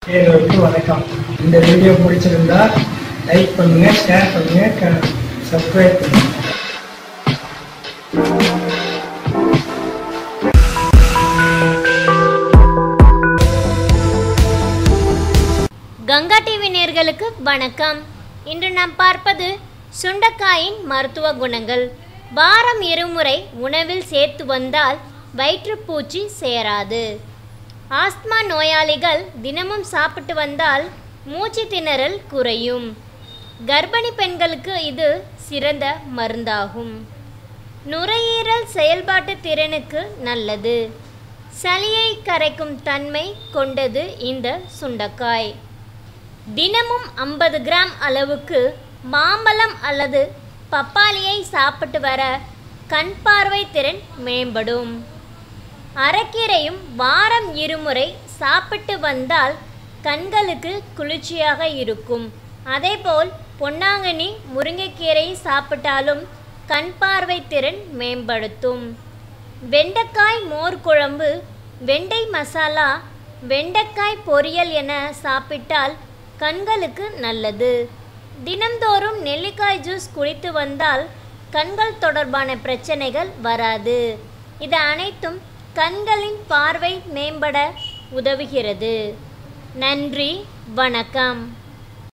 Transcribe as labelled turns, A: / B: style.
A: நேயர்களுக்கு வணக்கம் இந்த வீடியோ பிடிச்சிருந்தா லைக் பண்ணுங்க ஷேர் பண்ணுங்க சப்ஸ்கிரைப் பண்ணுங்க
B: கங்கா டிவி நேர்களுக்கு வணக்கம் இன்று நாம் பார்ப்பது சுண்டைக்காயின் மருத்துவ குணங்கள் வாரம் இருமுறை உணவில் சேர்த்து வந்தால் வயிற்றுப்பூச்சி சேராது ஆஸ்துமா நோயாளிகள் தினமும் சாப்பிட்டு வந்தால் மூச்சு திணறல் குறையும் கர்ப்பிணி பெண்களுக்கு இது சிறந்த மருந்தாகும் நுரையீரல் செயல்பாட்டு திறனுக்கு நல்லது சளியை கரைக்கும் தன்மை கொண்டது இந்த சுண்டைக்காய் தினமும் ஐம்பது கிராம் அளவுக்கு மாம்பழம் அல்லது பப்பாளியை சாப்பிட்டு வர கண் பார்வை திறன் மேம்படும் அரைக்கீரையும் வாரம் இருமுறை சாப்பிட்டு வந்தால் கண்களுக்கு குளிர்ச்சியாக இருக்கும் அதேபோல் பொன்னாங்கண்ணி முருங்கைக்கீரை சாப்பிட்டாலும் கண் பார்வை திறன் மேம்படுத்தும் வெண்டைக்காய் மோர் குழம்பு வெண்டை மசாலா வெண்டைக்காய் பொரியல் என சாப்பிட்டால் கண்களுக்கு நல்லது தினம்தோறும் நெல்லிக்காய் ஜூஸ் குடித்து வந்தால் கண்கள் தொடர்பான பிரச்சனைகள் வராது இது அனைத்தும் கண்களின் பார்வை மேம்பட உதவுகிறது நன்றி வணக்கம்